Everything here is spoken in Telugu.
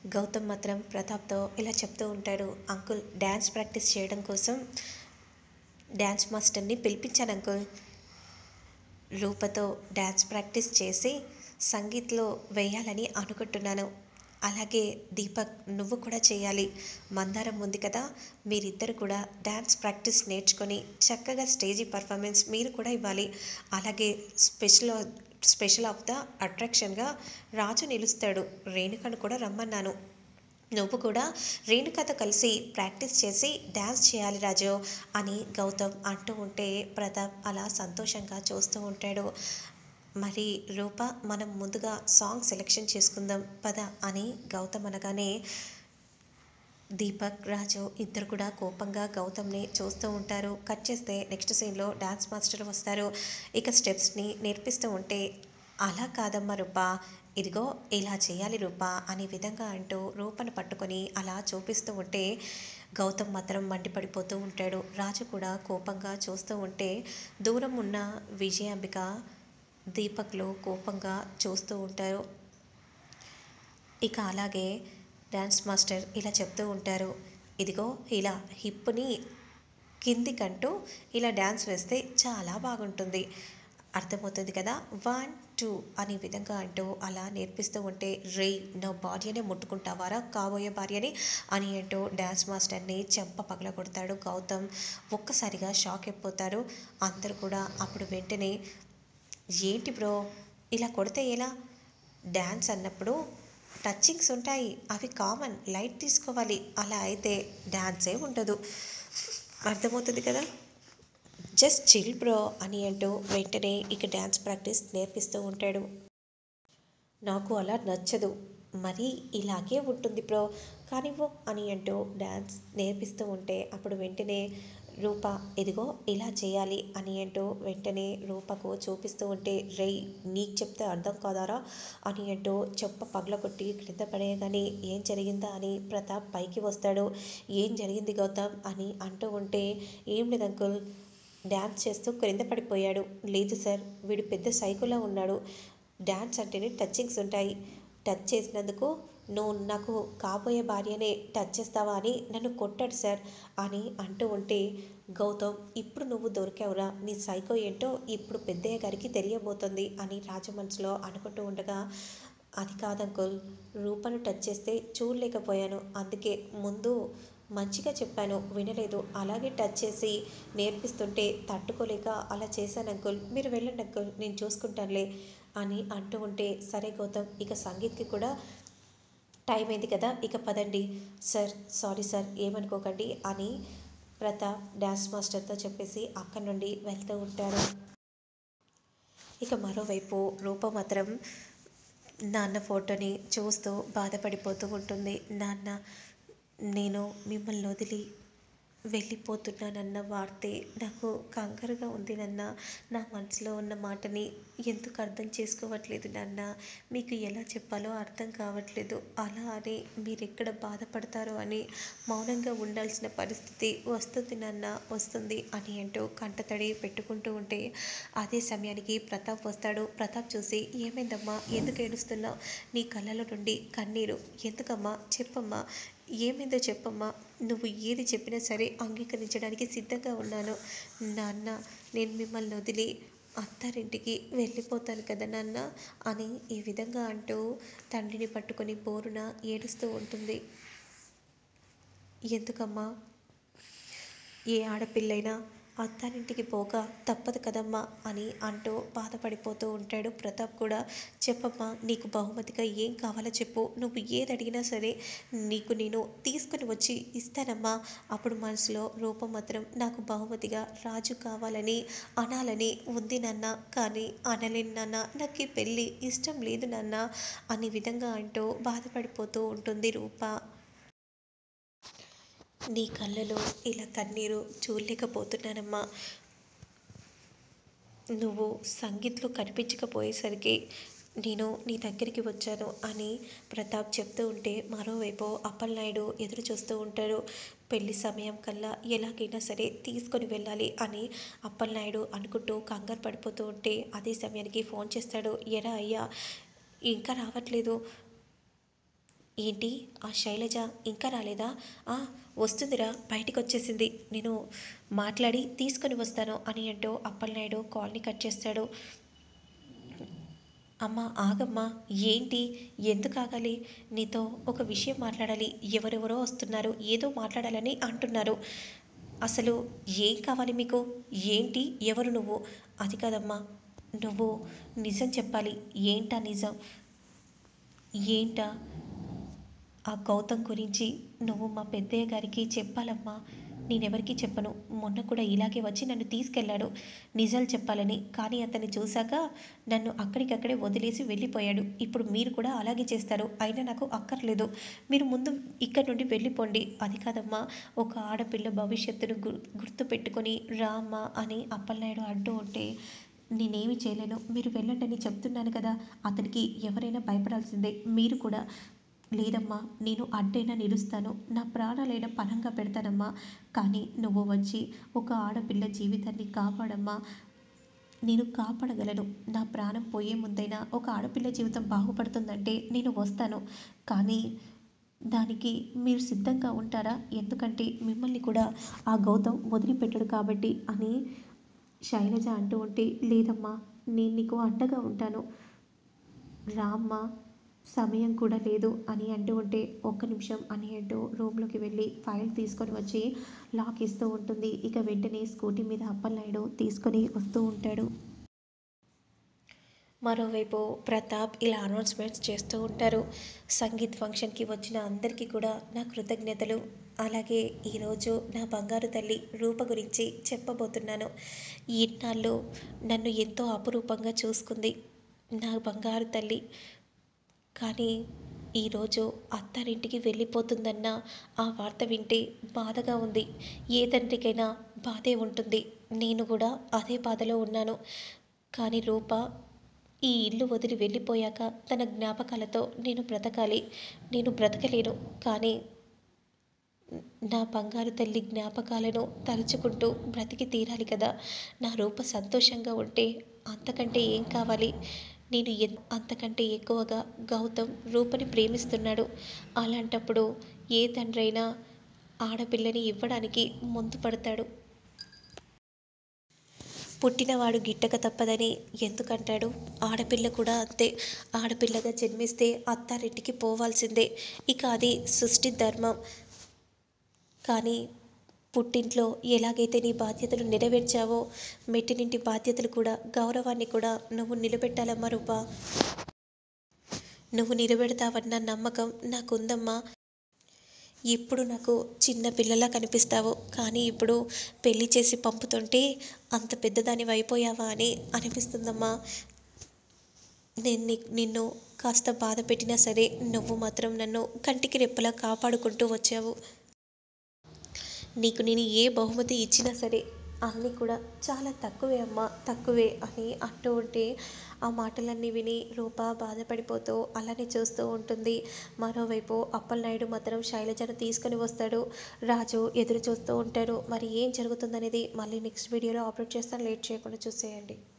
గౌతమ్ మాత్రం ప్రతాప్తో ఇలా చెప్తూ ఉంటాడు అంకుల్ డ్యాన్స్ ప్రాక్టీస్ చేయడం కోసం డ్యాన్స్ మాస్టర్ని పిలిపించాను అంకుల్ రూపతో డ్యాన్స్ ప్రాక్టీస్ చేసి సంగీత్లో వేయాలని అనుకుంటున్నాను అలాగే దీపక్ నువ్వు కూడా చేయాలి మందారం ఉంది కదా మీరిద్దరు కూడా డ్యాన్స్ ప్రాక్టీస్ నేర్చుకొని చక్కగా స్టేజీ పర్ఫార్మెన్స్ మీరు కూడా ఇవ్వాలి అలాగే స్పెషల్ స్పెషల్ ఆఫ్ ద అట్రాక్షన్గా రాజు నిలుస్తాడు రేణుకను కూడా రమ్మన్నాను నువ్వు కూడా రేణుకతో కలిసి ప్రాక్టీస్ చేసి డ్యాన్స్ చేయాలి రాజు అని గౌతమ్ అంటూ ఉంటే ప్రతాప్ అలా సంతోషంగా చూస్తూ ఉంటాడు మరి రూప మనం ముందుగా సాంగ్ సెలెక్షన్ చేసుకుందాం పద అని గౌతమ్ అనగానే దీపక్ రాజు ఇద్దరు కూడా కోపంగా గౌతమ్ని చూస్తూ ఉంటారు కట్ చేస్తే నెక్స్ట్ సీన్లో డాన్స్ మాస్టర్ వస్తారు ఇక స్టెప్స్ని నేర్పిస్తూ ఉంటే అలా కాదమ్మా రూప ఇదిగో ఇలా చేయాలి రూప అనే విధంగా అంటూ రూపను పట్టుకొని అలా చూపిస్తూ ఉంటే గౌతమ్ మాత్రం మండిపడిపోతూ ఉంటాడు రాజు కూడా కోపంగా చూస్తూ ఉంటే దూరం ఉన్న విజయాంబిక దీపక్లో కోపంగా చూస్తూ ఉంటారు ఇక అలాగే డ్యాన్స్ మాస్టర్ ఇలా చెప్తూ ఉంటారు ఇదిగో ఇలా హిప్ని కిందికంటూ ఇలా డ్యాన్స్ వేస్తే చాలా బాగుంటుంది అర్థమవుతుంది కదా వన్ టూ అనే విధంగా అంటూ అలా నేర్పిస్తూ ఉంటే రే నా భార్యనే ముట్టుకుంటావారా కాబోయే భార్యని అని అంటూ డ్యాన్స్ మాస్టర్ని చెంప పగల కొడతాడు గౌతమ్ ఒక్కసారిగా షాక్ అయిపోతారు అందరూ కూడా అప్పుడు వెంటనే ఏంటి బ్రో ఇలా కొడితే ఎలా డ్యాన్స్ అన్నప్పుడు టచింగ్స్ ఉంటాయి అవి కామన్ లైట్ తీసుకోవాలి అలా అయితే డ్యాన్సే ఉండదు అర్థమవుతుంది కదా జస్ట్ చిల్ బ్రో అని అంటూ వెంటనే ఇక డ్యాన్స్ ప్రాక్టీస్ నేర్పిస్తూ ఉంటాడు నాకు అలా నచ్చదు మరి ఇలాగే ఉంటుంది బ్రో కానివ్వు అని అంటూ డ్యాన్స్ నేర్పిస్తూ ఉంటే అప్పుడు వెంటనే రూప ఇదిగో ఇలా చేయాలి అని అంటూ వెంటనే రూపకు చూపిస్తూ ఉంటే రే నీకు చెప్తే అర్థం కాదారా అని అంటూ చెప్ప పగలగొట్టి క్రింద పడేయగానే ఏం జరిగిందా అని ప్రతాప్ పైకి వస్తాడు ఏం జరిగింది గౌతమ్ అని అంటూ ఉంటే ఏం లేదు అంకుల్ డ్యాన్స్ చేస్తూ క్రింద పడిపోయాడు లేదు సార్ వీడు పెద్ద సైకోలా ఉన్నాడు డ్యాన్స్ అంటేనే టచింగ్స్ ఉంటాయి టచ్ చేసినందుకు నువ్వు నాకు కాబోయే భార్యనే టచ్ చేస్తావా అని నన్ను కొట్టాడు సార్ అని అంటూ ఉంటే గౌతమ్ ఇప్పుడు నువ్వు దొరికావురా నీ సైకో ఏంటో ఇప్పుడు పెద్దయ్య గారికి తెలియబోతుంది అని రాజు మనసులో అనుకుంటూ ఉండగా అది కాదంకుల్ రూపను టచ్ చేస్తే చూడలేకపోయాను అందుకే ముందు మంచిగా చెప్పాను వినలేదు అలాగే టచ్ చేసి నేర్పిస్తుంటే తట్టుకోలేక అలా చేశాను అంకుల్ మీరు వెళ్ళండి అంకుల్ నేను చూసుకుంటానులే అని అంటూ ఉంటే సరే గౌతమ్ ఇక సంగీత్కి కూడా టైం అయింది కదా ఇక పదండి సార్ సారీ సార్ ఏమనుకోకండి అని ప్రతాప్ డ్యాన్స్ మాస్టర్తో చెప్పేసి అక్కడి నుండి వెళ్తూ ఉంటాడు ఇక మరోవైపు రూప మాత్రం నాన్న ఫోటోని చూస్తూ బాధపడిపోతూ ఉంటుంది నాన్న నేను మిమ్మల్ని వదిలి వెళ్ళిపోతున్నానన్న వార్తే నాకు కంగారుగా ఉంది నాన్న నా మనసులో ఉన్న మాటని ఎందుకు అర్థం చేసుకోవట్లేదు నాన్న మీకు ఎలా చెప్పాలో అర్థం కావట్లేదు అలా అని మీరు ఎక్కడ బాధపడతారో అని మౌనంగా ఉండాల్సిన పరిస్థితి వస్తుంది నాన్న వస్తుంది అని అంటూ కంటతడి పెట్టుకుంటూ ఉంటే అదే సమయానికి ప్రతాప్ వస్తాడు ప్రతాప్ చూసి ఏమైందమ్మా ఎందుకు ఏడుస్తున్నావు నీ కళ్ళలో నుండి కన్నీరు ఎందుకమ్మా చెప్పమ్మా ఏమైందో చెప్పమ్మా నువ్వు ఏది చెప్పినా సరే అంగీకరించడానికి సిద్ధంగా ఉన్నాను నాన్న నేను మిమ్మల్ని వదిలి అత్తారింటికి వెళ్ళిపోతాను కదా నాన్న అని ఈ విధంగా అంటూ తండ్రిని పట్టుకొని బోరున ఏడుస్తూ ఉంటుంది ఎందుకమ్మా ఏ ఆడపిల్లైనా అత్తారింటికి పోక తప్పదు కదమ్మా అని అంటూ బాధపడిపోతూ ఉంటాడు ప్రతాప్ కూడా చెప్పమ్మా నీకు బహుమతిగా ఏం కావాలో చెప్పు నువ్వు ఏది అడిగినా సరే నీకు నేను తీసుకుని వచ్చి ఇస్తానమ్మా అప్పుడు మనసులో రూపం మాత్రం నాకు బహుమతిగా రాజు కావాలని అనాలని ఉంది నాన్న కానీ అనలేను నాన్న నాకు ఈ పెళ్ళి ఇష్టం లేదు నాన్న అనే విధంగా అంటూ బాధపడిపోతూ ఉంటుంది రూప నీ కళ్ళలో ఇలా కన్నీరు చూడలేకపోతున్నానమ్మా నువ్వు సంగీత్లో కనిపించకపోయేసరికి నేను నీ దగ్గరికి వచ్చాను అని ప్రతాప్ చెప్తూ ఉంటే మరోవైపు అప్పలనాయుడు ఎదురు చూస్తూ ఉంటాడు పెళ్లి సమయం కల్లా ఎలాగైనా సరే తీసుకొని వెళ్ళాలి అని అప్పలనాయుడు అనుకుంటూ కంగారు పడిపోతూ ఉంటే అదే సమయానికి ఫోన్ చేస్తాడు ఎరా అయ్యా ఇంకా రావట్లేదు ఏంటి ఆ శైలజ ఇంకా రాలేదా ఆ వస్తుందిరా బయటికి వచ్చేసింది నేను మాట్లాడి తీసుకొని వస్తాను అని అంటూ అప్పలనాయుడు కాల్ని కట్ చేస్తాడు అమ్మ ఆగమ్మా ఏంటి ఎందుకు ఆగాలి నీతో ఒక విషయం మాట్లాడాలి ఎవరెవరో వస్తున్నారు ఏదో మాట్లాడాలని అంటున్నారు అసలు ఏం కావాలి మీకు ఏంటి ఎవరు నువ్వు అది కాదమ్మా నువ్వు నిజం చెప్పాలి ఏంటా నిజం ఏంటా ఆ గౌతమ్ గురించి నువ్వు మా పెద్దయ్య గారికి చెప్పాలమ్మా నేనెవరికి చెప్పను మొన్న కూడా ఇలాగే వచ్చి నన్ను తీసుకెళ్ళాడు నిజాలు చెప్పాలని కానీ అతన్ని చూశాక నన్ను అక్కడికక్కడే వదిలేసి వెళ్ళిపోయాడు ఇప్పుడు మీరు కూడా అలాగే చేస్తారు అయినా నాకు అక్కర్లేదు మీరు ముందు ఇక్కడి నుండి వెళ్ళిపోండి అది కాదమ్మా ఒక ఆడపిల్ల భవిష్యత్తును గు గుర్తు పెట్టుకొని రామ్మా అని అప్పలనాయుడు అడ్డు ఉంటే నేనేమి చేయలేను మీరు వెళ్ళండి చెప్తున్నాను కదా అతనికి ఎవరైనా భయపడాల్సిందే మీరు కూడా లేదమ్మా నేను అడ్డైనా నిలుస్తాను నా ప్రాణాలైనా పనంగా పెడతానమ్మా కానీ నువ్వు వచ్చి ఒక ఆడపిల్ల జీవితాన్ని కాపాడమ్మా నేను కాపాడగలను నా ప్రాణం పోయే ముందైనా ఒక ఆడపిల్ల జీవితం బాగుపడుతుందంటే నేను వస్తాను కానీ దానికి మీరు సిద్ధంగా ఉంటారా ఎందుకంటే మిమ్మల్ని కూడా ఆ గౌతమ్ వదిలిపెట్టడు కాబట్టి అని శైలజ అంటూ ఉంటే లేదమ్మా నేను నీకు అండగా ఉంటాను రామ్మా సమయం కూడా లేదు అని అంటూ ఉంటే ఒక్క నిమిషం అని అంటూ రూమ్లోకి వెళ్ళి ఫైల్ తీసుకొని వచ్చి లాక్ ఇస్తూ ఉంటుంది ఇక వెంటనే స్కూటీ మీద అప్పలనాయుడు తీసుకొని వస్తూ ఉంటాడు మరోవైపు ప్రతాప్ ఇలా అనౌన్స్మెంట్స్ చేస్తూ ఉంటారు సంగీత్ ఫంక్షన్కి వచ్చిన అందరికీ కూడా నా కృతజ్ఞతలు అలాగే ఈరోజు నా బంగారు తల్లి రూప గురించి చెప్పబోతున్నాను ఇన్నాళ్ళు నన్ను ఎంతో అపురూపంగా చూసుకుంది నా బంగారు తల్లి కానీ ఈరోజు అత్తారింటికి వెళ్ళిపోతుందన్న ఆ వార్త వింటే బాధగా ఉంది ఏ తండ్రికైనా బాధే ఉంటుంది నేను కూడా అదే బాధలో ఉన్నాను కానీ రూప ఈ ఇల్లు వదిలి వెళ్ళిపోయాక తన జ్ఞాపకాలతో నేను బ్రతకాలి నేను బ్రతకలేను కానీ నా బంగారు తల్లి జ్ఞాపకాలను తలుచుకుంటూ బ్రతికి తీరాలి కదా నా రూప సంతోషంగా ఉంటే అంతకంటే ఏం కావాలి నేను ఎన్ అంతకంటే ఎక్కువగా గౌతమ్ రూపని ప్రేమిస్తున్నాడు అలాంటప్పుడు ఏ తండ్రైనా ఆడపిల్లని ఇవ్వడానికి ముందు పడతాడు పుట్టినవాడు గిట్టక తప్పదని ఎందుకంటాడు ఆడపిల్ల కూడా అంతే ఆడపిల్లగా జన్మిస్తే అత్తారింటికి పోవాల్సిందే ఇక అది సృష్టి ధర్మం కానీ పుట్టింట్లో ఎలాగైతే నీ బాధ్యతలు నెరవేర్చావో మెట్టినింటి బాధ్యతలు కూడా గౌరవాన్ని కూడా నువ్వు నిలబెట్టాలమ్మా రూపా నువ్వు నిలబెడతావన్న నమ్మకం నాకుందమ్మా ఇప్పుడు నాకు చిన్న పిల్లలా కనిపిస్తావు కానీ ఇప్పుడు పెళ్లి చేసి పంపుతుంటే అంత పెద్దదాని అయిపోయావా అని అనిపిస్తుందమ్మా నేను నీ నిన్ను కాస్త బాధ పెట్టినా సరే నువ్వు మాత్రం నన్ను కంటికి రెప్పలా కాపాడుకుంటూ వచ్చావు నీకు నేను ఏ బహుమతి ఇచ్చినా సరే అన్నీ కూడా చాలా తక్కువే అమ్మా తక్కువే అని అంటూ ఉంటే ఆ మాటలన్నీ విని రూప బాధపడిపోతూ అలానే చూస్తూ ఉంటుంది మరోవైపు అప్పలనాయుడు మాత్రం శైలజను తీసుకొని వస్తాడు రాజు ఎదురు చూస్తూ ఉంటారు మరి ఏం జరుగుతుందనేది మళ్ళీ నెక్స్ట్ వీడియోలో అప్లోడ్ చేస్తాను లేట్ చేయకుండా చూసేయండి